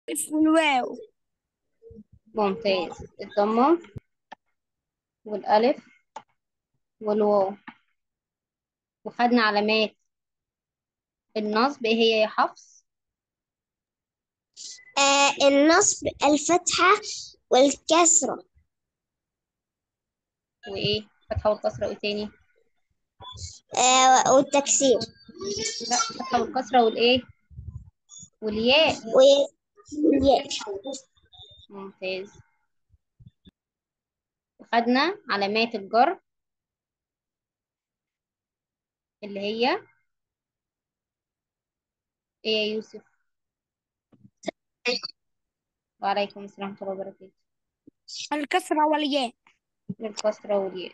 في الواو ممتاز الضمة والألف والواو وخدنا علامات النصب ايه هي يا حفص آه النصب الفتحة والكسرة وايه فتحة والكسرة وايه تاني آه والتكسير لا فتحة والكسرة والايه والياء والياء ممتاز وخدنا علامات الجر اللي هي ايه يا يوسف وعليكم السلام ورحمة الله وبركاته الكسرة والياء الكسرة والياء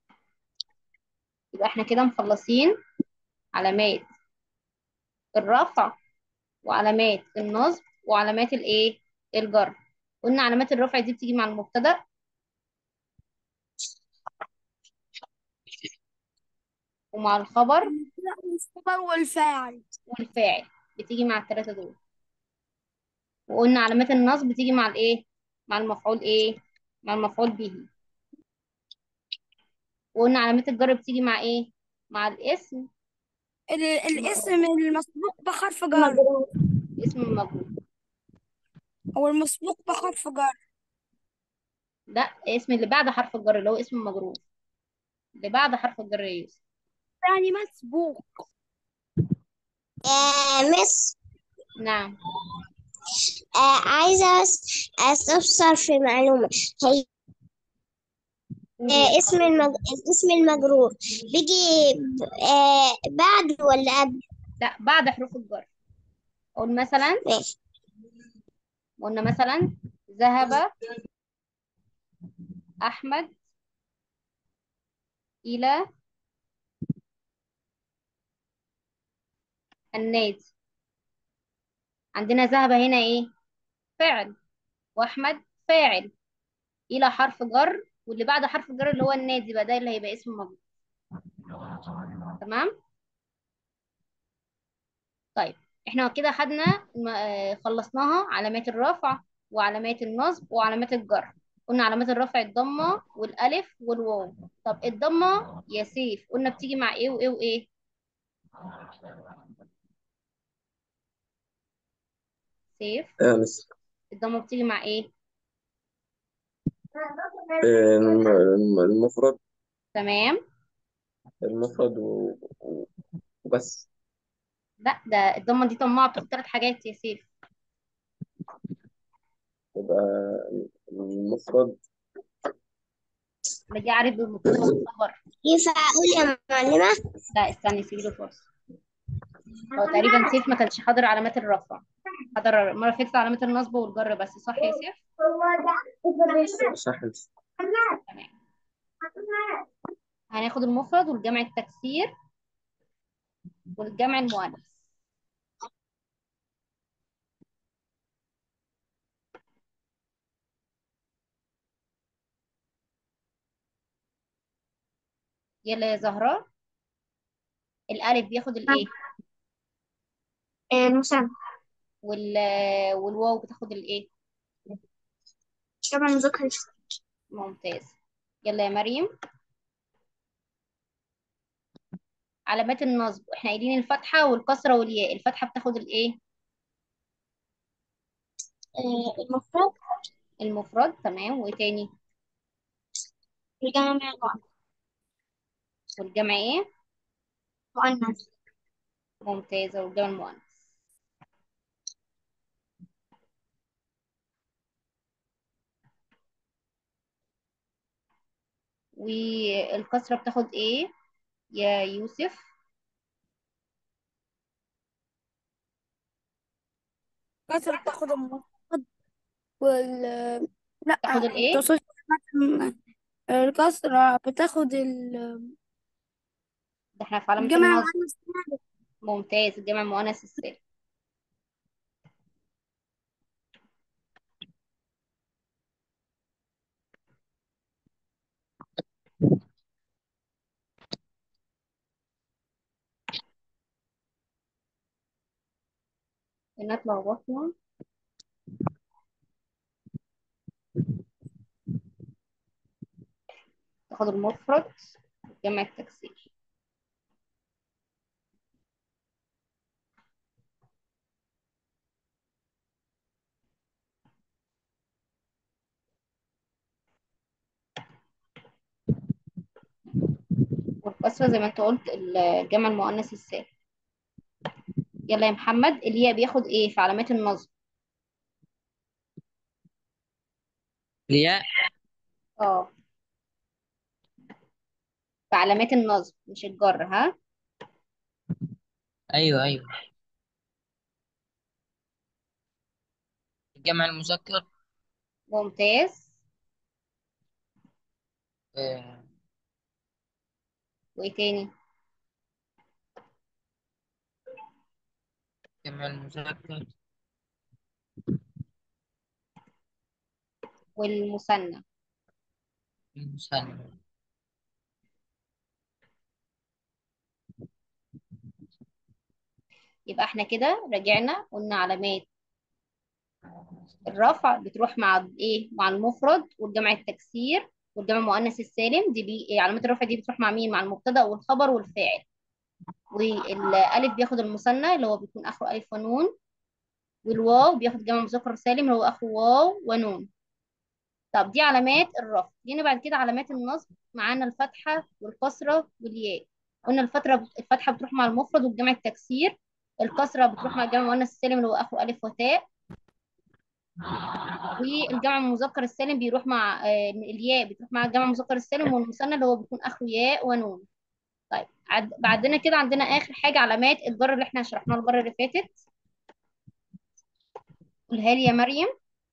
يبقى احنا كده مخلصين علامات الرفع وعلامات النصب وعلامات الايه الجر قلنا علامات الرفع دي بتيجي مع المبتدأ ومع الخبر الخبر والفاعل والفاعل بتيجي مع الثلاثة دول وقلنا علامات النصب بتيجي مع الايه مع المفعول ايه مع المفعول به وقلنا علامات الجر بتيجي مع ايه مع الاسم ال- الاسم المسبوق بحرف جر اسم المجرور أو المسبوق بحرف جر لا اسم اللي بعد حرف الجر اللي هو اسم المجرور اللي بعد حرف الجر يا يوسف يعني مسبوق آه مس نعم آه عايزة أس- أستفسر في معلومة هي آه اسم المج... الاسم المجرور بيجي ب- آه بعد ولا قبل لا بعد حروف الجر اقول مثلا ماشي قلنا مثلا ذهب احمد الى النادي عندنا ذهب هنا ايه فعل واحمد فاعل الى حرف جر واللي بعد حرف الجر اللي هو النادي بقى ده اللي هيبقى اسم مجرور تمام طيب احنا كده خدنا م- آه، خلصناها علامات الرفع وعلامات النصب وعلامات الجر قلنا علامات الرفع الضمة والألف والواو طب الضمة يا سيف قلنا بتيجي مع ايه وايه وايه سيف آه بس الضمة بتيجي مع ايه الم- الم- المفرد تمام المفرد و... و- وبس لا ده الضمة دي طماعة بتاخد ثلاث حاجات يا سيف يبقى المفرد اللي جه عارف بالمبتدا والخبر ينفع أقول يا معلمة لا استني سيبي له فرصة هو تقريبا سيف ما كانش حاضر علامات الرفع حضر مرة فاتت علامات النصب والجر بس صح يا سيف صح تمام هناخد المفرد والجمع التكسير والجمع المؤنث يلا يا زهراء الألف بياخد الإيه المسمى وال والواو بتاخد الإيه طبعا ذكر ممتاز يلا يا مريم علامات النصب احنا قايلين الفتحة والكسرة والياء الفتحة بتاخد الإيه المفرد المفرد تمام وإيه تاني الجمع المؤنث والجمع إيه مؤنث ممتازة والجمع المؤنث والكسرة بتاخد إيه يا يوسف كسرة بتاخد المفرد وال لا تاخد الإيه تصل الكسرة بتاخد ال- ده احنا في علامة الجمع النصب المؤنث ممتاز الجمع المؤنث السالم هنا اتلخبطنا باخد المفرد جمع التكسير والكسرة زي ما انت قلت الجمع المؤنث السالم يلا يا محمد الياء بياخد ايه في علامات النصب الياء اه في علامات النصب مش الجر ها ايوه ايوه الجمع المذكر ممتاز آه، وايه تاني الجمع المذكر والمثنى المثنى يبقى احنا كده رجعنا قلنا علامات الرفع بتروح مع ايه مع المفرد والجمع التكسير والجمع المؤنث السالم دي بي... إيه، علامات الرفع دي بتروح مع مين مع المبتدا والخبر والفاعل والالف بياخد المثنى اللي هو بيكون اخره الف ونون والواو بياخد جمع مذكر سالم اللي هو اخره واو ونون طب دي علامات الرفع جينا بعد كده علامات النصب معانا الفتحه والكسره والياء قلنا الفتره الفتحه بتروح مع المفرد والجمع التكسير الكسره بتروح مع الجمع المؤنث السالم اللي هو اخره الف وتاء والجمع المذكر السالم بيروح مع آه، الياء بتروح مع الجمع المذكر السالم والمثنى اللي هو بيكون اخره ياء ونون طيب عد... بعدنا كده عندنا اخر حاجه علامات الجر اللي احنا شرحناها المره اللي فاتت قولها لي يا مريم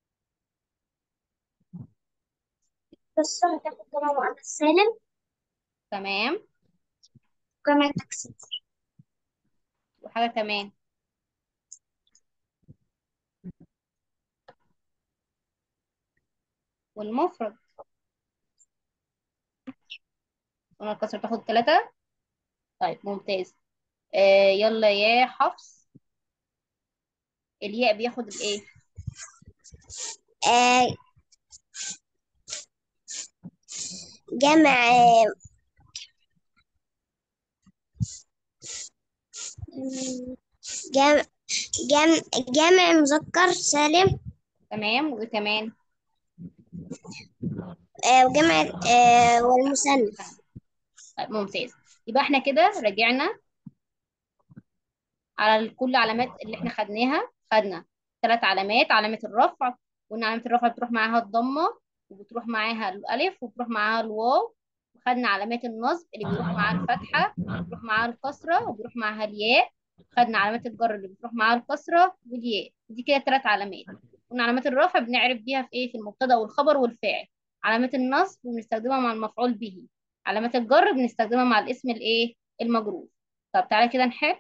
الكسرة هتاخد جمع مؤنث سالم تمام وجمع تكسير وحاجه كمان والمفرد قلنا الكسر تاخد ثلاثة طيب ممتاز آه يلا يا حفص الياء بياخد الايه آه جمع آه، جمع جمع جمع مذكر سالم تمام وكمان آه، وجمع آه، والمثنى طيب ممتاز يبقى احنا كده رجعنا على كل علامات اللي احنا خدناها خدنا ثلاث علامات علامة الرفع قلنا علامة الرفع بتروح معاها الضمة وبتروح معاها الألف وبتروح معاها الواو وخدنا علامات النصب اللي بيروح معاها الفتحة بيروح معاها الكسرة وبيروح معاها الياء خدنا علامات الجر اللي بتروح معاها الكسرة والياء دي كده ثلاث علامات قلنا علامات الرفع بنعرف بيها في ايه في المبتدأ والخبر والفاعل علامات النصب بنستخدمها مع المفعول به علامات الجر بنستخدمها مع الاسم الايه المجرور طب تعالى كده نحل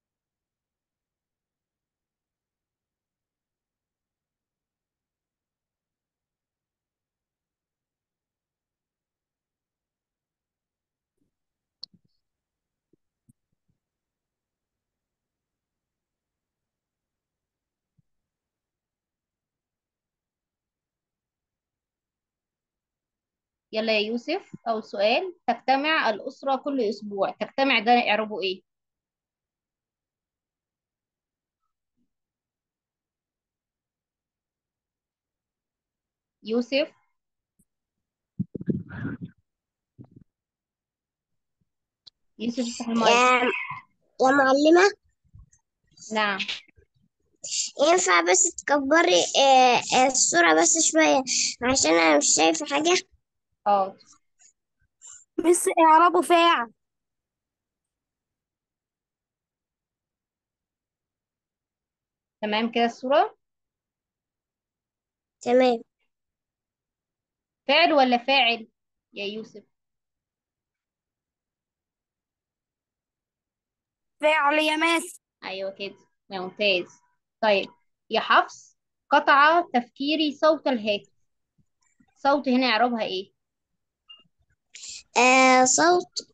يلا يا يوسف أول سؤال تجتمع الأسرة كل أسبوع تجتمع ده إعرابه إيه؟ يوسف يوسف افتح المايك يا يا معلمة نعم ينفع بس تكبري آه، آه، الصورة بس شوية عشان أنا مش شايفة حاجة اه بس اعرابه فاعل تمام كده الصورة تمام فاعل ولا فاعل يا يوسف فاعل يا ماس أيوة كده ممتاز طيب يا حفص قطع تفكيري صوت الهاتف صوت هنا إعرابها إيه؟ آه صوت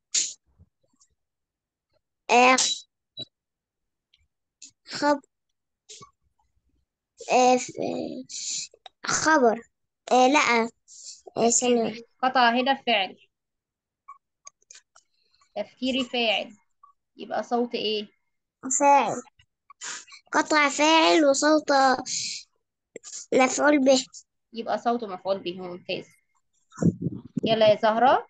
آه خب آه ف- خبر آه لا آه ثانية واحدة. قطع هنا فعل تفكيري فاعل يبقى صوت ايه فاعل قطع فاعل وصوت مفعول به يبقى صوت مفعول به ممتاز يلا يا زهرة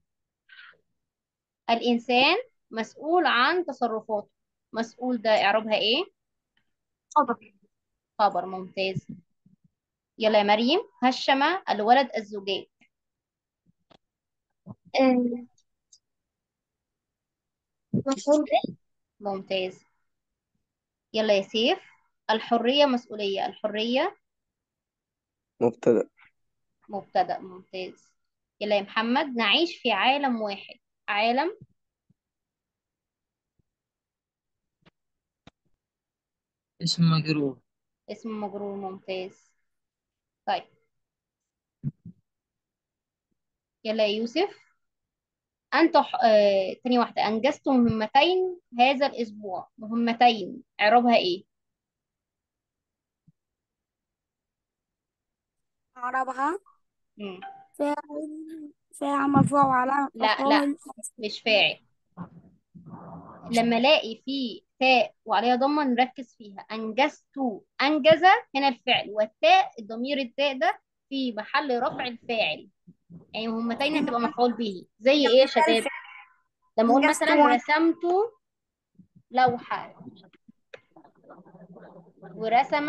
الإنسان مسؤول عن تصرفاته مسؤول ده إعرابها إيه؟ خبر خبر ممتاز يلا يا مريم هشم الولد الزجاج آه، مفعول به ممتاز يلا يا سيف الحرية مسؤولية الحرية مبتدأ مبتدأ ممتاز يلا يا محمد نعيش في عالم واحد عالم اسم مجرور اسم مجرور ممتاز طيب يلا يا يوسف أنت ح... آه... تاني واحدة أنجزت مهمتين هذا الأسبوع مهمتين إعرابها إيه؟ عربها مم. فاعل فاعل مرفوع وعلامة لا رفعه لا مش فاعل لما الاقي فيه تاء وعليها ضمه نركز فيها انجزت انجز هنا الفعل والتاء الضمير التاء ده في محل رفع الفاعل يعني مهمتين هتبقى مفعول به زي ايه يا شباب لما اقول أنجزت مثلا وعن- رسمت لوحة ورسم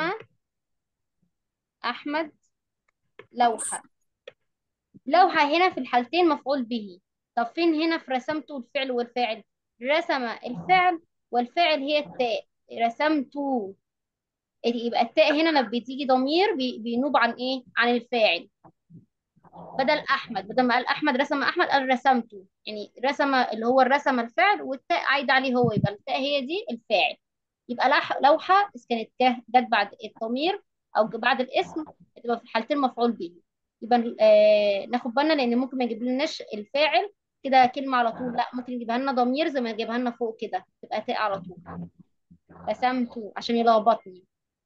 احمد لوحة لوحة هنا في الحالتين مفعول به طب فين هنا في رسمت الفعل والفاعل رسم الفعل والفاعل هي التاء رسمت يبقى التاء هنا لما بتيجي ضمير بي- بينوب عن ايه عن الفاعل بدل احمد بدل ما قال احمد رسم احمد قال رسمته يعني رسم اللي هو الرسم الفعل والتاء عايده عليه هو يبقى التاء هي دي الفاعل يبقى لح- لوحه إذا كانت كه جت بعد الضمير او بعد الاسم تبقى في الحالتين مفعول به يبقى آه ناخد بالنا لان ممكن ما يجيب لناش الفاعل كده كلمه على طول لا ممكن يجيبها لنا ضمير زي ما يجيبها لنا فوق كده تبقى تاء على طول رسمته عشان يلخبطني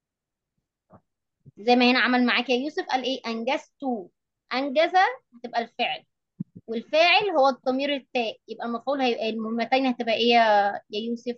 زي ما هنا عمل معاك يا يوسف قال ايه انجزت انجز هتبقى الفعل والفاعل هو الضمير التاء يبقى المفعول هيبقى المهمتين هتبقى ايه يا يا يوسف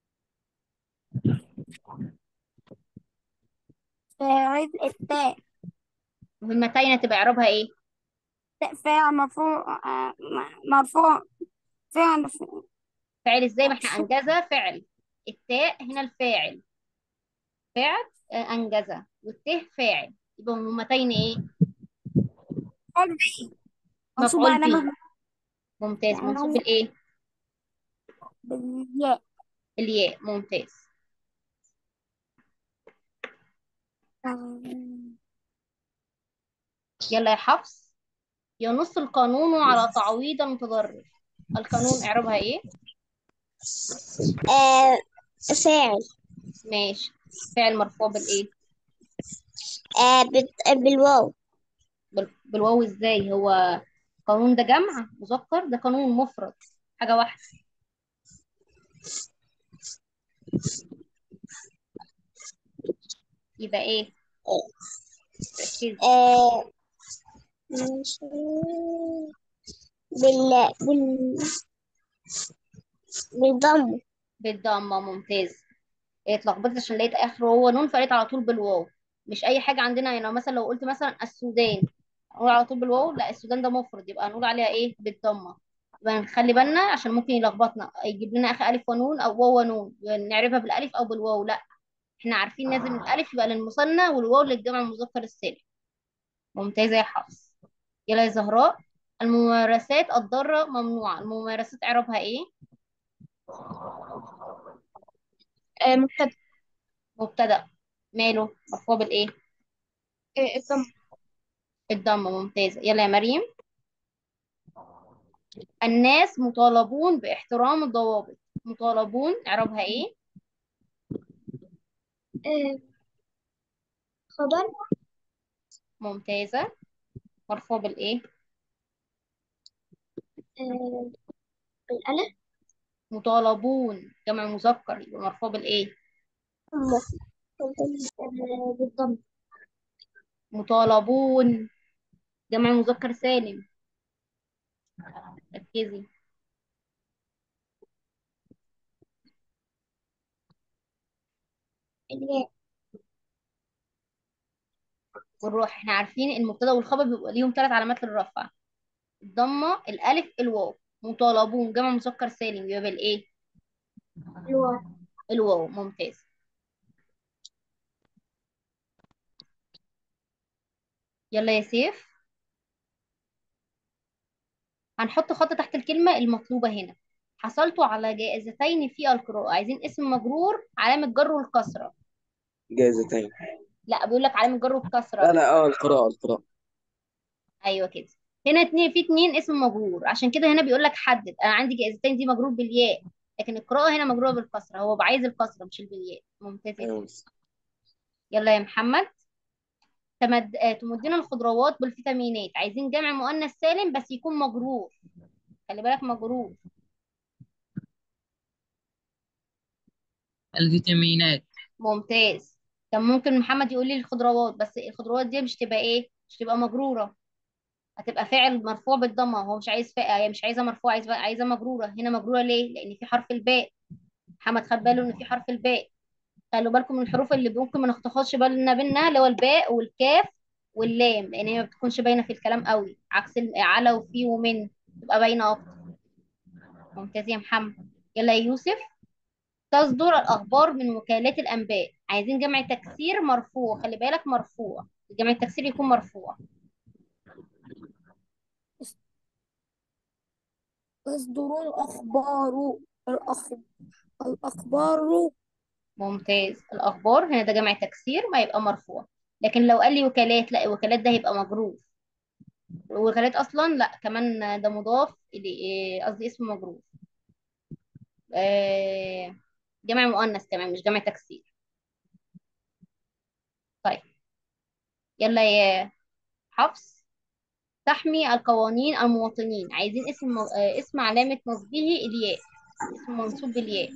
فاعل التاء مهمتين هتبقى اعرابها ايه تاء فاعل مرفوع آه، م- مرفوع فعل ف- فاعل ازاي ما احنا انجز فعل التاء هنا الفاعل فعل آه، انجز والته فاعل يبقى مهمتين ايه مفعول به منصوب مفعول على به مهما ممتاز يعني منصوب هو بالايه بالياء الياء ممتاز يلا يا حفص ينص القانون على تعويض المتضرر القانون اعرابها ايه آه، فاعل ماشي فعل مرفوع بالايه آه، بت- بالواو بال- بالواو ازاي هو قانون ده جمع مذكر ده قانون مفرد حاجة واحدة يبقى ايه ركزي آه، ماشي. بال بال بالضم بالضمة ممتاز إيه، اتلخبطت عشان لقيت اخره هو نون فقريت على طول بالواو مش اي حاجة عندنا يعني لو مثلا لو قلت مثلا السودان نقول على طول بالواو لا السودان ده مفرد يبقى نقول عليها ايه بالضمة يبقى نخلي بالنا عشان ممكن يلخبطنا يجيب لنا اخر الف ونون او واو ونون يعني نعرفها بالالف او بالواو لا احنا عارفين لازم الالف يبقى للمثنى والواو للجمع المذكر السالم ممتازة يا حفص يلا يا زهراء الممارسات الضارة ممنوعة الممارسات اعرابها ايه آه، مبتدأ مبتدأ ماله مرفوع بالايه آه، الضم الضم ممتازة يلا يا مريم الناس مطالبون باحترام الضوابط مطالبون اعرابها ايه آه، خبر ممتازة مرفوع بالايه آه، بالألف مطالبون جمع مذكر يبقى مرفوع بالايه آه، بالضم مطالبون جمع مذكر سالم ركزي الياء والروح احنا عارفين المبتدا والخبر بيبقى ليهم ثلاث علامات للرفع الضمه الالف الواو مطالبون جمع مذكر سالم يبقى بالايه الواو الواو ممتاز يلا يا سيف هنحط خط تحت الكلمة المطلوبة هنا حصلت على جائزتين في القراءة عايزين اسم مجرور علامة جر والكسرة جائزتين لا بيقول لك علامة جر لا والكسرة لا اه القراءة القراءة ايوه كده هنا اتنين في اتنين اسم مجرور عشان كده هنا بيقول لك حدد انا عندي جائزتين دي مجرور بالياء لكن القراءة هنا مجرورة بالكسرة هو عايز الكسرة مش بالياء ممتاز يا ايوه سيف يلا يا محمد تمد... آه، تمدنا الخضروات بالفيتامينات عايزين جمع مؤنث سالم بس يكون مجرور خلي بالك مجرور الفيتامينات ممتاز كان ممكن محمد يقول لي الخضروات بس الخضروات دي مش تبقى ايه مش تبقى مجروره هتبقى فاعل مرفوع بالضمه هو مش عايز فا... هي مش عايزه مرفوع عايز عايزه مجروره هنا مجروره ليه لان في حرف الباء محمد خد باله ان في حرف الباء خلوا بالكم من الحروف اللي ممكن ما ناخدش بالنا منها اللي هو الباء والكاف واللام لان هي ما بتكونش باينه في الكلام قوي عكس ال- على وفي ومن تبقى باينه اكتر ممتاز يا محمد يلا يا يوسف تصدر الأخبار من وكالات الأنباء عايزين جمع تكسير مرفوع خلي بالك مرفوع جمع التكسير يكون مرفوع تصدر الأخبار الأخ... الأخبار ممتاز الأخبار هنا ده جمع تكسير ما يبقى مرفوع لكن لو قال لي وكالات لا وكالات ده هيبقى مجرور وكالات أصلا لا كمان ده مضاف إلي- إيه، قصدي اسم مجرور آه، جمع مؤنث كمان مش جمع تكسير طيب يلا يا حفص تحمي القوانين المواطنين عايزين اسم آه، اسم علامة نصبه الياء اسم منصوب بالياء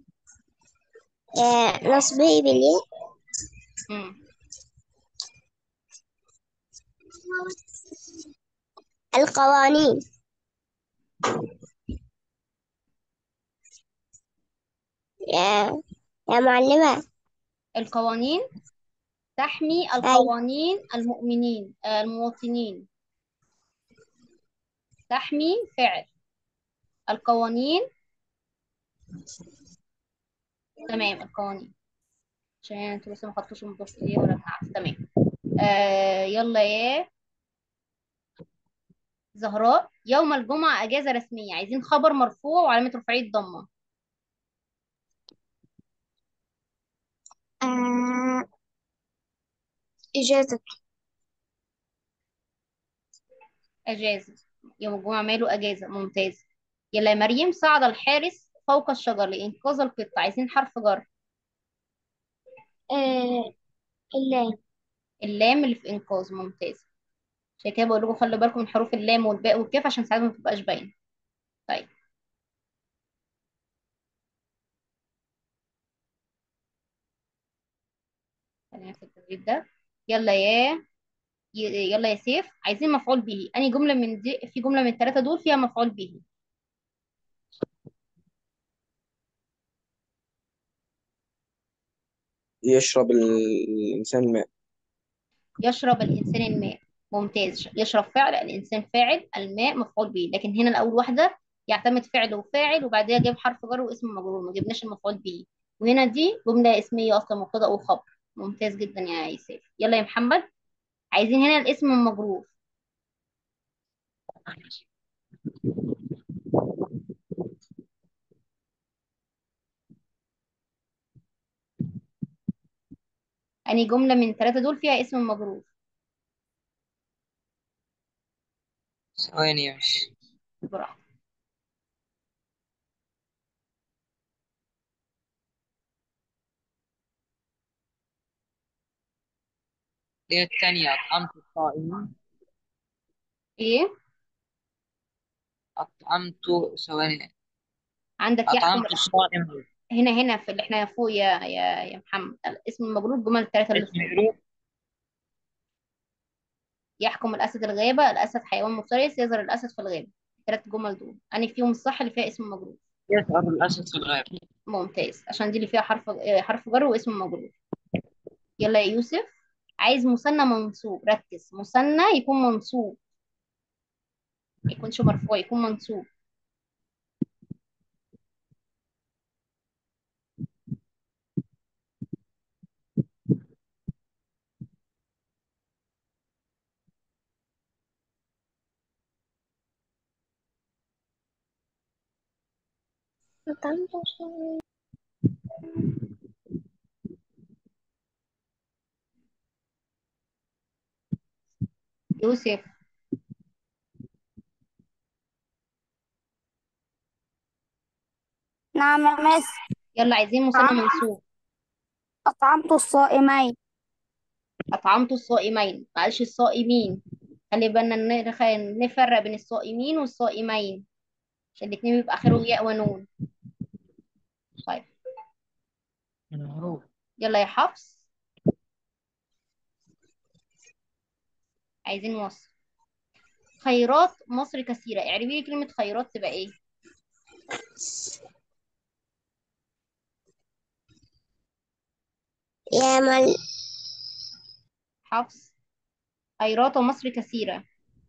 آه، نصبه بالياء مم. القوانين يا يا معلمة القوانين تحمي أيوة القوانين المؤمنين آه، المواطنين تحمي فعل القوانين تمام القوانين عشان انتوا لسه ما خدتوش المضاف اليه ولا النعت تمام آه يلا يا زهراء يوم الجمعة أجازة رسمية عايزين خبر مرفوع وعلامة رفعه الضمة آه، إجازة أجازة يوم الجمعة ماله أجازة ممتاز يلا يا مريم صعد الحارس فوق الشجر لإنقاذ القط عايزين حرف جر آه، اللام اللام اللي في إنقاذ ممتاز عشان كده بقول لكم خلي بالكم من حروف اللام والباء والكاف عشان ساعات ما تبقاش باينة طيب خلينا في التدريب ده يلا يا ي- يلا يا سيف عايزين مفعول به أنهي جملة من دي في جملة من الثلاثة دول فيها مفعول به يشرب ال- الإنسان الماء يشرب الإنسان الماء ممتاز يشرب فعل الإنسان فاعل الماء مفعول به لكن هنا الأول واحدة يعتمد فعل وفاعل وبعدها جاب حرف جر واسم مجرور ما جبناش المفعول به وهنا دي جملة اسمية أصلا مبتدأ وخبر ممتاز جدا يا يوسف يلا يا محمد عايزين هنا الاسم المجرور أنهي جملة من الثلاثة دول فيها اسم مجرور ثواني يا مش براحتك هي الثانية أطعمت الصائمين إيه أطعمت ثواني عندك يحكم أطعمت الصائم هنا هنا في اللي احنا فوق يا يا يا محمد الاسم المجرور الجمل الثلاثة اللي اسم فوق حروف يحكم الأسد الغابة الأسد حيوان مفترس يظهر الأسد في الغابة الثلاث جمل دول أنهي فيهم الصح اللي فيها اسم مجرور يشعر الأسد في الغابة ممتاز عشان دي اللي فيها حرف آه، حرف جر واسم مجرور يلا يا يوسف عايز مثنى منصوب ركز مثنى يكون منصوب ما يكونش مرفوع يكون منصوب يوسف نعم يا مس يلا عايزين مثنى منصوب أطعمت الصائمين أطعمت الصائمين معلش الصائمين خلي بالنا ن- نخ- نفرق بين الصائمين والصائمين عشان الاتنين بيبقى آخرهم ياء ونون طيب معروف يلا يا حفص عايزين مصر خيرات مصر كثيرة اعربي لي كلمة خيرات تبقى ايه يا مل حفص خيرات مصر كثيرة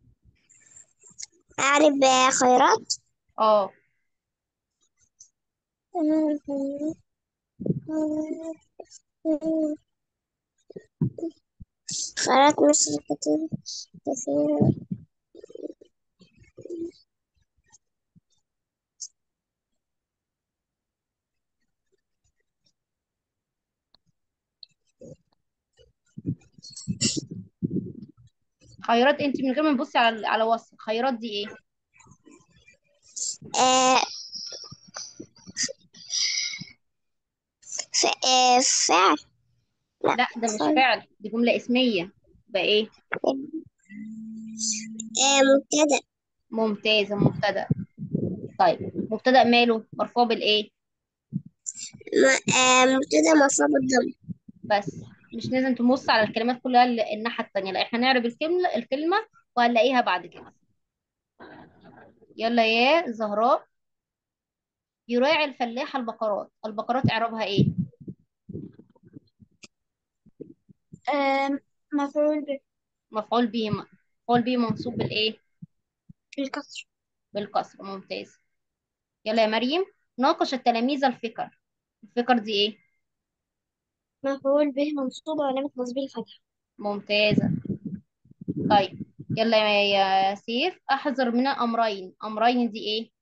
أعرف خيرات اه خيرات مصر كتير كثيرة خيرات انت من غير ما تبصي على على وصف خيرات دي ايه آه، ف... آه، فعل لا لا ده مش خير. فعل دي جملة اسمية بقى ايه آه، مبتدأ ممتازة مبتدأ طيب مبتدأ ماله مرفوع بالايه م- آه، مبتدأ مرفوع بالضم بس مش لازم تبص على الكلمات كلها ال- الناحية التانية لا احنا نعرف الكلمة الكلمة وهنلاقيها بعد كده يلا يا زهراء يراعي الفلاح البقرات البقرات اعرابها ايه مفعول به مفعول به مفعول به منصوب بالايه الكسر بالكسر ممتاز يلا يا مريم ناقش التلاميذ الفكر الفكر دي ايه مفعول به منصوب وعلامة نصبه الفتحة ممتازة طيب يلا يا يا سيف احذر من الامرين امرين دي ايه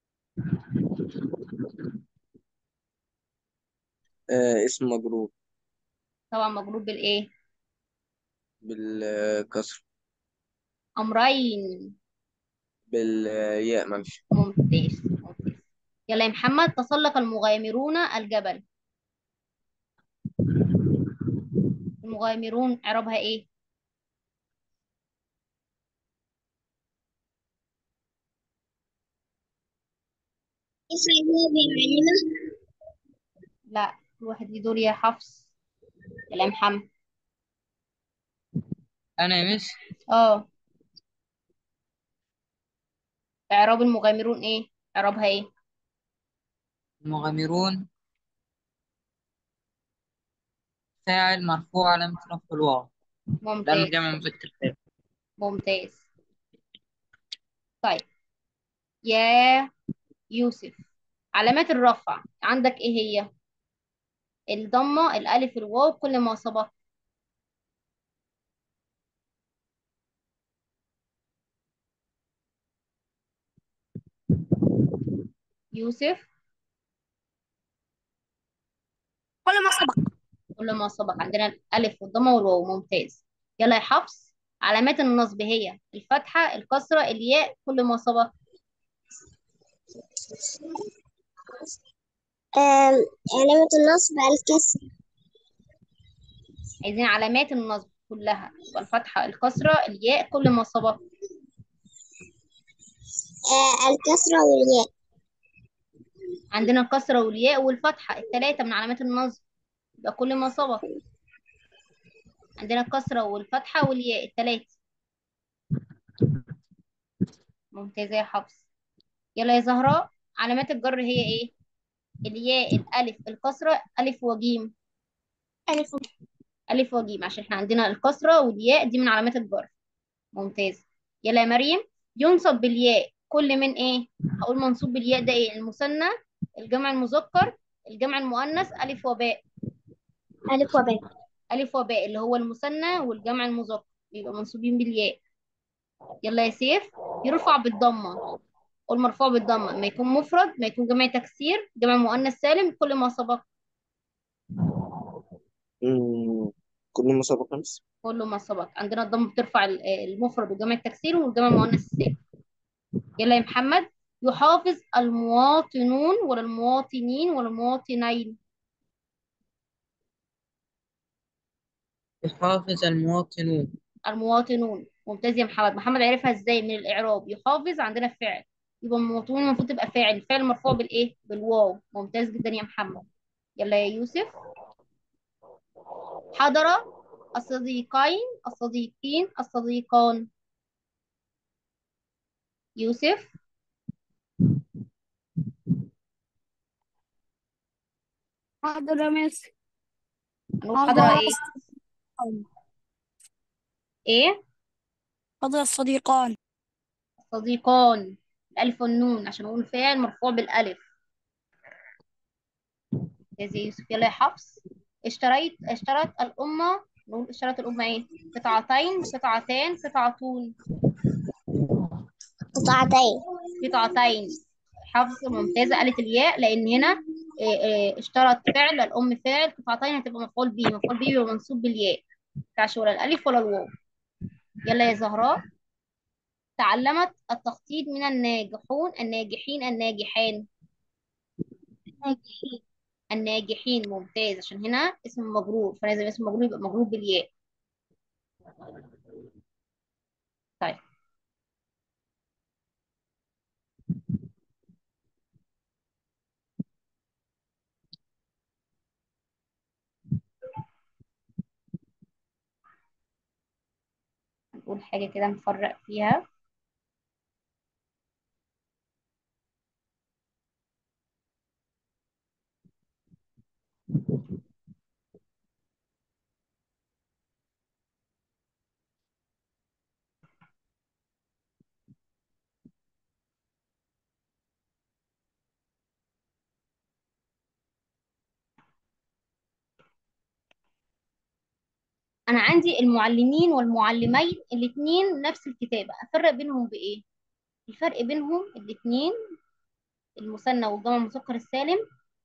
آه اسم مجرور طبعا مجرور بالايه بالكسر امرين بالياء معلش ممتاز ممتاز يلا يا محمد تسلق المغامرون الجبل المغامرون اعرابها ايه يسعدنا بمعلمة لا كل واحد ليه دور يا حفص يلا يا محمد أنا يا مس اه اعراب المغامرون ايه اعرابها ايه المغامرون فاعل مرفوع علامة رفع الواو لأنه ممتاز جمع مذكر سالم ممتاز طيب يا يوسف علامات الرفع عندك ايه هي الضمة الألف الواو كل ما سبق يوسف كل ما سبق كل ما سبق عندنا الألف والضمة والواو ممتاز يلا يا حفص علامات النصب هي الفتحة الكسرة الياء كل ما سبق آم، علامة النصب الكسر عايزين علامات النصب كلها يبقى الفتحة الكسرة الياء كل ما سبق آه، الكسرة والياء عندنا الكسرة والياء والفتحة الثلاثة من علامات النصب يبقى كل ما سبق عندنا الكسرة والفتحة والياء الثلاثة ممتازة يا حفص يلا يا زهراء علامات الجر هي ايه الياء الألف الكسرة ألف وجيم ألف ألف وجيم عشان احنا عندنا الكسرة والياء دي من علامات الجر ممتاز يلا يا مريم ينصب بالياء كل من ايه هقول منصوب بالياء ده ايه المثنى الجمع المذكر الجمع المؤنث ألف وباء ألف وباء ألف وباء اللي هو المثنى والجمع المذكر بيبقى منصوبين بالياء يلا يا سيف يرفع بالضمة قول مرفوع بالضمة ما يكون مفرد ما يكون جمع تكسير جمع مؤنث سالم كل ما سبق مم، كل ما سبق خمس كل ما سبق عندنا الضمة بترفع ال- المفرد وجمع التكسير والجمع المؤنث السالم يلا يا محمد يحافظ المواطنون ولا المواطنين ولا المواطنين يحافظ المواطنون المواطنون ممتاز يا محمد محمد عرفها ازاي من الاعراب يحافظ عندنا فعل يبقى المواطنون المفروض تبقى فاعل الفعل مرفوع بالايه بالواو ممتاز جدا يا محمد يلا يا يوسف حضر الصديقين الصديقين الصديقان يوسف حاضر يا مس هنقول حضر حاضر ايه ايه حاضر الصديقان صديقان الالف والنون عشان اقول فاعل مرفوع بالالف يا زي يوسف يلا يا حفص اشتريت اشترت الأمة نقول اشترت الأمة ايه قطعتين قطعتان قطعتون قطعتين قطعتين حفص ممتازة قالت الياء لأن هنا إيه إيه اشترت فعل الأم فاعل قطعتين هتبقى مفعول به مفعول به يبقى منصوب بالياء مينفعش ولا الألف ولا الواو يلا يا زهراء تعلمت التخطيط من الناجحون الناجحين الناجحان الناجحين ممتاز عشان هنا اسم مجرور فلازم اسم مجرور يبقى مجرور بالياء طيب نقول حاجة كده نفرق فيها أنا عندي المعلمين والمعلمين الاتنين نفس الكتابة أفرق بينهم بإيه؟ الفرق بينهم الاتنين المثنى والجمع المذكر السالم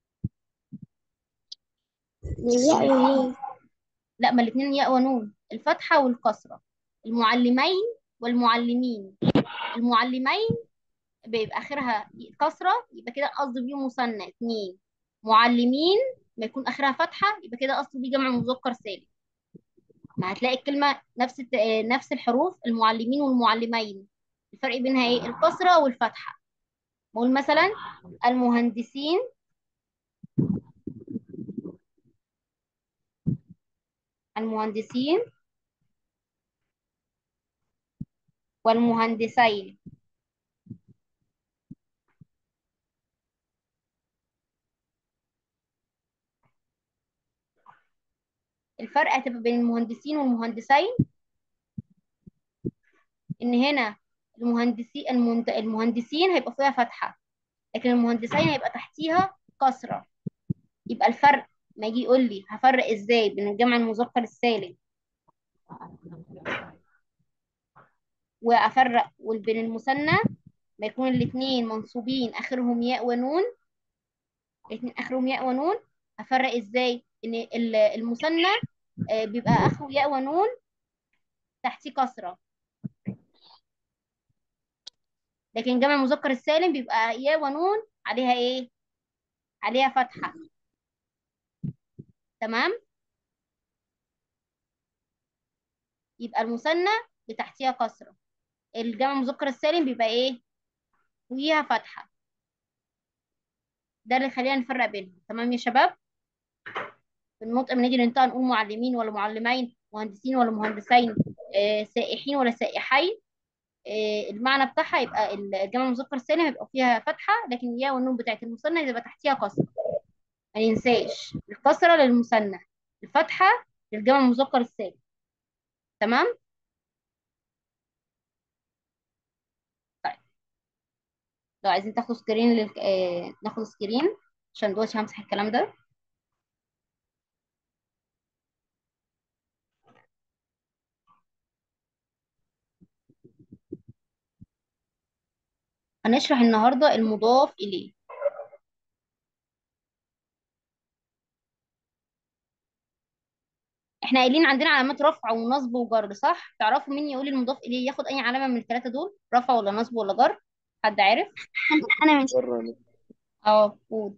الياء والميم لا ما الاتنين ياء ونون الفتحة والكسرة المعلمين والمعلمين المعلمين بيبقى آخرها كسرة يبقى كده قصد بيه مثنى اتنين معلمين ما يكون آخرها فتحة يبقى كده قصد بيه جمع مذكر سالم ما هتلاقي الكلمة نفس الت... نفس الحروف المعلمين والمعلمين الفرق بينها ايه الكسرة والفتحة بقول مثلا المهندسين المهندسين والمهندسين الفرق هتبقى بين المهندسين والمهندسين ان هنا المهندسين المهند- المهندسين هيبقى فيها فتحة لكن المهندسين هيبقى تحتيها كسرة يبقى الفرق ما يجي يقول لي هفرق ازاي بين الجمع المذكر السالم وافرق وبين المثنى ما يكون الاثنين منصوبين اخرهم ياء ونون الاثنين اخرهم ياء ونون افرق ازاي ان ال- المثنى آه، بيبقى اخره ياء ونون تحتيه كسرة لكن جمع المذكر السالم بيبقى ياء ونون عليها ايه عليها فتحة تمام يبقى المثنى بتحتيها كسرة الجمع المذكر السالم بيبقى ايه فوقيها فتحة ده اللي خلينا نفرق بينهم تمام يا شباب في النطق لما نيجي ننطق نقول معلمين ولا معلمين مهندسين ولا مهندسين آه، سائحين ولا سائحين آه، المعنى بتاعها يبقى الجمع المذكر السالم يبقى فيها فتحة لكن الياء والنون بتاعت المثنى يبقى تحتيها كسرة ما ننساش الكسرة للمثنى الفتحة للجمع المذكر السالم تمام طيب لو عايزين تاخدوا سكرين لل... آه... ناخد سكرين عشان دلوقتي همسح الكلام ده هنشرح النهارده المضاف اليه احنا قايلين عندنا علامات رفع ونصب وجر صح تعرفوا مين يقول المضاف اليه ياخد اي علامه من الثلاثه دول رفع ولا نصب ولا جر حد عارف انا من جرى اه قول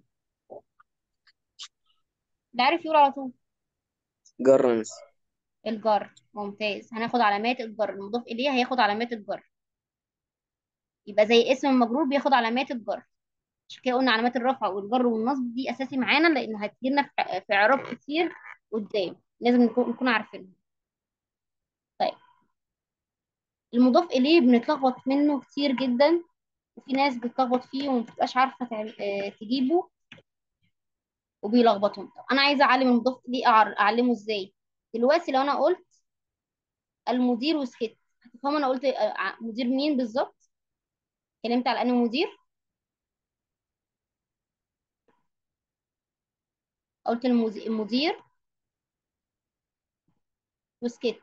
ده عارف يقول على طول جرى مس الجر ممتاز هناخد علامات الجر المضاف اليه هياخد علامات الجر يبقى زي اسم المجرور بياخد علامات الجر عشان كده قلنا علامات الرفع والجر والنصب دي اساسي معانا لان هتجيلنا في في اعراب كتير قدام لازم نكون نكون عارفينها طيب المضاف اليه بنتلخبط منه كتير جدا وفي ناس بتلخبط فيه وما بتبقاش عارفه تعم- آه، تجيبه وبيلخبطهم طب انا عايزه اعلم المضاف اليه أعر- اعلمه ازاي دلوقتي لو انا قلت المدير وسكت هتفهموا انا قلت آه، ع- مدير مين بالظبط اتكلمت على انه مدير قلت المز- المدير وسكت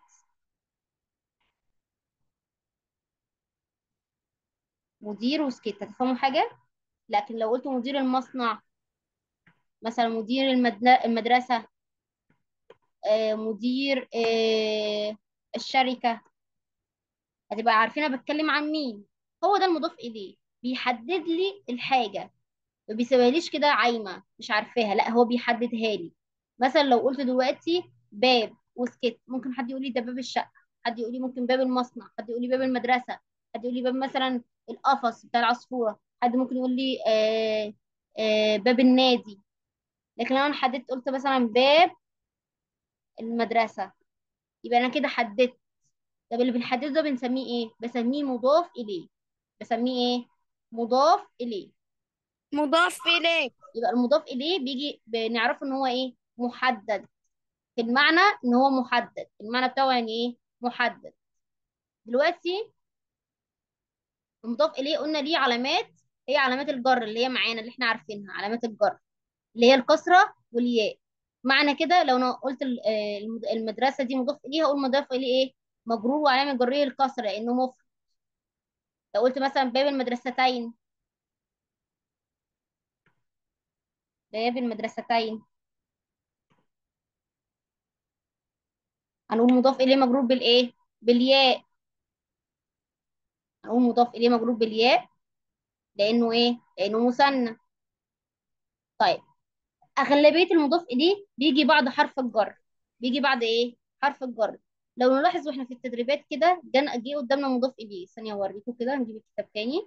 مدير وسكت هتفهموا حاجه لكن لو قلت مدير المصنع مثلا مدير المدن- المدرسه آه، مدير آه، الشركه هتبقى عارفين انا بتكلم عن مين هو ده المضاف اليه بيحدد لي الحاجه ما بيسيبهاليش كده عايمه مش عارفاها لا هو بيحددها لي مثلا لو قلت دلوقتي باب وسكت ممكن حد يقول لي ده باب الشقه حد يقول لي ممكن باب المصنع حد يقول لي باب المدرسه حد يقول لي باب مثلا القفص بتاع العصفوره حد ممكن يقول لي آه آه باب النادي لكن لو انا حددت قلت مثلا باب المدرسه يبقى انا كده حددت طب اللي بنحدده ده بنسميه ايه بسميه مضاف اليه بسميه ايه مضاف اليه مضاف إليه يبقى المضاف اليه بيجي بنعرفه ان هو ايه محدد في المعنى ان هو محدد المعنى بتاعه يعني ايه محدد دلوقتي المضاف اليه قلنا ليه علامات هي علامات الجر اللي هي معانا اللي احنا عارفينها علامات الجر اللي هي الكسره والياء معنى كده لو انا قلت ال- آه، المد- المدرسه دي مضاف اليه هقول مضاف اليه ايه مجرور وعلامه جريه الكسره لانه مفرد لو قلت مثلا باب المدرستين باب المدرستين هنقول مضاف اليه مجرور بالايه بالياء هنقول مضاف اليه مجرور بالياء لانه ايه لانه مثنى طيب اغلبيه المضاف اليه بيجي بعد حرف الجر بيجي بعد ايه حرف الجر لو نلاحظ واحنا في التدريبات كده جانا جه قدامنا مضاف اليه ثانيه اوريكم كده نجيب الكتاب تاني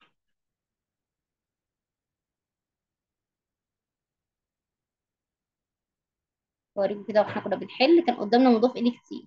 اوريكم كده واحنا كنا بنحل كان قدامنا مضاف اليه كتير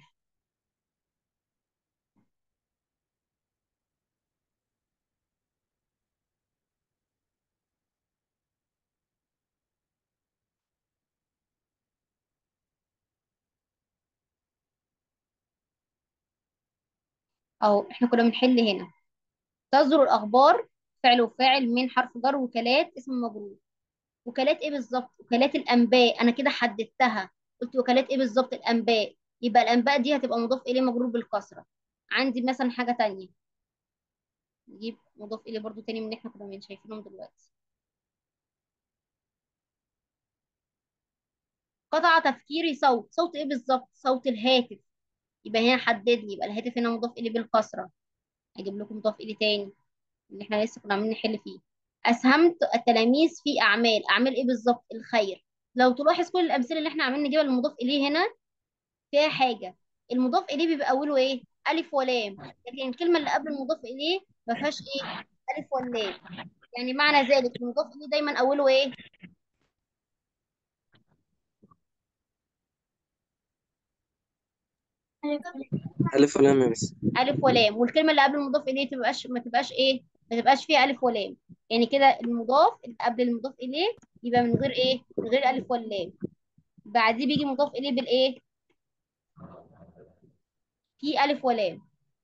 اهو احنا كنا بنحل هنا تصدر الاخبار فعل وفاعل من حرف جر وكالات اسم مجرور وكالات ايه بالظبط وكالات الانباء انا كده حددتها قلت وكالات ايه بالظبط الانباء يبقى الانباء دي هتبقى مضاف اليه مجرور بالكسره عندي مثلا حاجه تانية نجيب مضاف اليه برضو تاني من اللي احنا كنا من شايفينهم دلوقتي قطع تفكيري صوت صوت ايه بالظبط صوت الهاتف يبقى هنا حدد لي يبقى الهاتف هنا مضاف اليه بالكسره اجيب لكم مضاف اليه تاني اللي احنا لسه كنا عاملين نحل فيه اسهمت التلاميذ في اعمال اعمال ايه بالظبط الخير لو تلاحظ كل الامثله اللي احنا عاملين نجيبها للمضاف اليه هنا فيها حاجه المضاف اليه بيبقى اوله ايه الف ولام لكن الكلمه اللي قبل المضاف اليه ما فيهاش ايه الف ولام يعني معنى ذلك المضاف اليه دايما اوله ايه ألف ولام يا مس الف ولام والكلمه اللي قبل المضاف اليه تبقاش ما تبقاش ايه ما تبقاش فيها الف ولام يعني كده المضاف اللي قبل المضاف اليه يبقى من غير ايه من غير الف واللام بعديه بيجي مضاف اليه بالايه في ألف ولام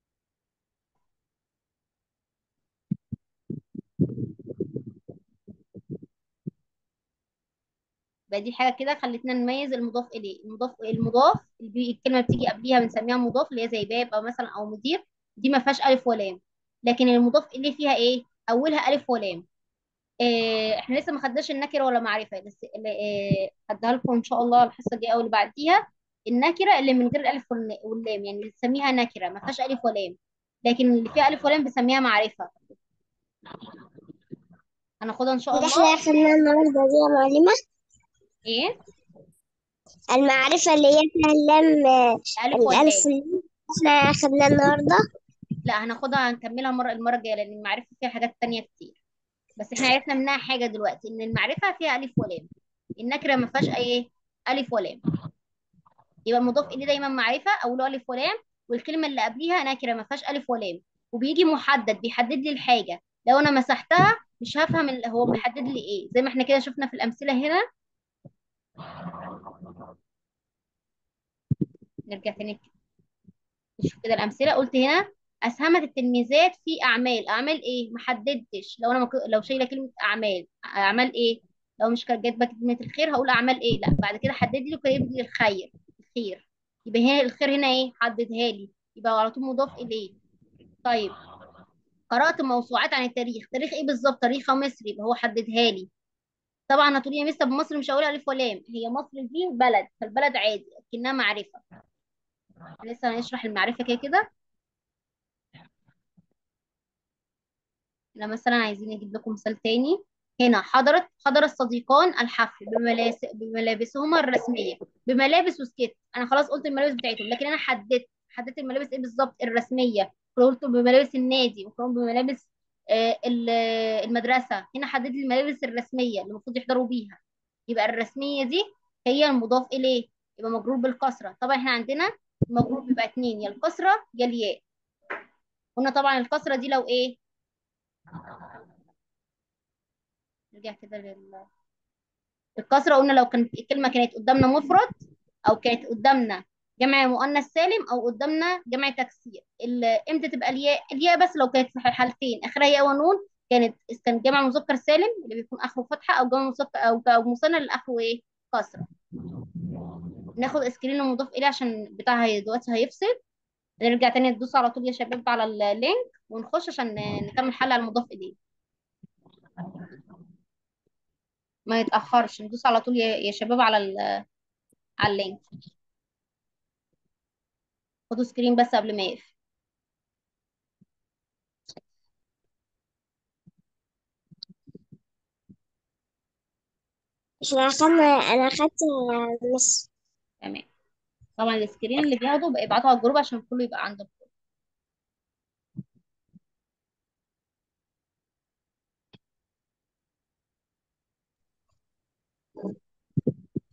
يبقى دي حاجة كده خلتنا نميز المضاف إليه المضاف المضاف اللي بي- الكلمة بتيجي قبليها بنسميها مضاف اللي هي زي باب أو مثلا أو مدير دي ما فيهاش ألف ولام لكن المضاف إليه فيها إيه أولها ألف ولام إيه احنا لسه ما خدناش النكرة ولا معرفة لسه إيه هديها لكم إن شاء الله الحصة الجاية أو اللي بعديها النكرة اللي من غير الألف والن- واللام يعني اللي بنسميها نكرة ما فيهاش ألف ولام لكن اللي فيها ألف ولام بنسميها معرفة هناخدها إن شاء اللي الله احنا أخدناها النهاردة دي يا معلمة إيه المعرفة اللي هي فيها اللام آه، ألف واللام الألف واللام احنا أخدناها النهاردة لا هناخدها هنكملها مرة المرة الجاية لأن المعرفة فيها حاجات تانية كتير بس احنا عرفنا منها حاجة دلوقتي إن المعرفة فيها ألف ولام النكرة ما فيهاش أي ألف ولام يبقى المضاف إليه دايما معرفة أو له ألف ولام والكلمة اللي قبليها نكرة ما فيهاش ألف ولام وبيجي محدد بيحدد لي الحاجة لو أنا مسحتها مش هفهم ال- هو بيحدد لي إيه زي ما احنا كده شفنا في الأمثلة هنا نرجع تاني نشوف كده الأمثلة قلت هنا أسهمت التلميذات في أعمال أعمال إيه ما حددتش لو أنا مك... لو شايلة كلمة أعمال أعمال إيه لو مش كانت جايبة كلمة الخير هقول أعمال إيه لا بعد كده حدد لي وكاتب لي الخير الخير يبقى هنا الخير هنا إيه حددها لي يبقى على طول مضاف إليه طيب قرأت موسوعات عن التاريخ تاريخ إيه بالظبط تاريخ مصر يبقى هو حددها لي طبعا هتقولي يا مستر مصر مش هقول ألف ولام هي مصر دي بلد فالبلد عادي لكنها معرفة لسه هنشرح المعرفة كده كده هنا مثلا عايزين نجيب لكم مثال تاني هنا حضرت حضر الصديقان الحفل بملاس بملابسهما الرسمية بملابس وسكت أنا خلاص قلت الملابس بتاعتهم لكن أنا حددت حددت الملابس إيه بالظبط الرسمية قلت بملابس النادي وكمان بملابس آه، ال- المدرسة هنا حددت الملابس الرسمية اللي المفروض يحضروا بيها يبقى الرسمية دي هي المضاف إليه يبقى مجرور بالكسرة طبعا احنا عندنا المجرور بيبقى اتنين يا الكسرة يا الياء قلنا طبعا الكسرة دي لو ايه نرجع كده لل الكسرة قلنا لو كانت الكلمة كانت قدامنا مفرد أو كانت قدامنا جمع مؤنث سالم أو قدامنا جمع تكسير ال- امتى تبقى الياء الياء بس لو كانت في حالتين آخرها ياء ونون كانت كان جمع مذكر سالم اللي بيكون آخره فتحة أو جمع مذكر أو أو مثنى اللي آخره إيه كسرة ناخد اسكرين المضاف إليه عشان بتاعها هي- دلوقتي هيفصل نرجع تاني ندوس على طول يا شباب على اللينك ونخش عشان نكمل حل على المضاف إليه ما يتأخرش ندوس على طول يا يا شباب على ال- على اللينك خدوا سكرين بس قبل ما يقفل احنا أخدنا أنا أخدت مس تمام طبعا السكرين اللي بياخده بقى يبعتوا على الجروب عشان كله يبقى عنده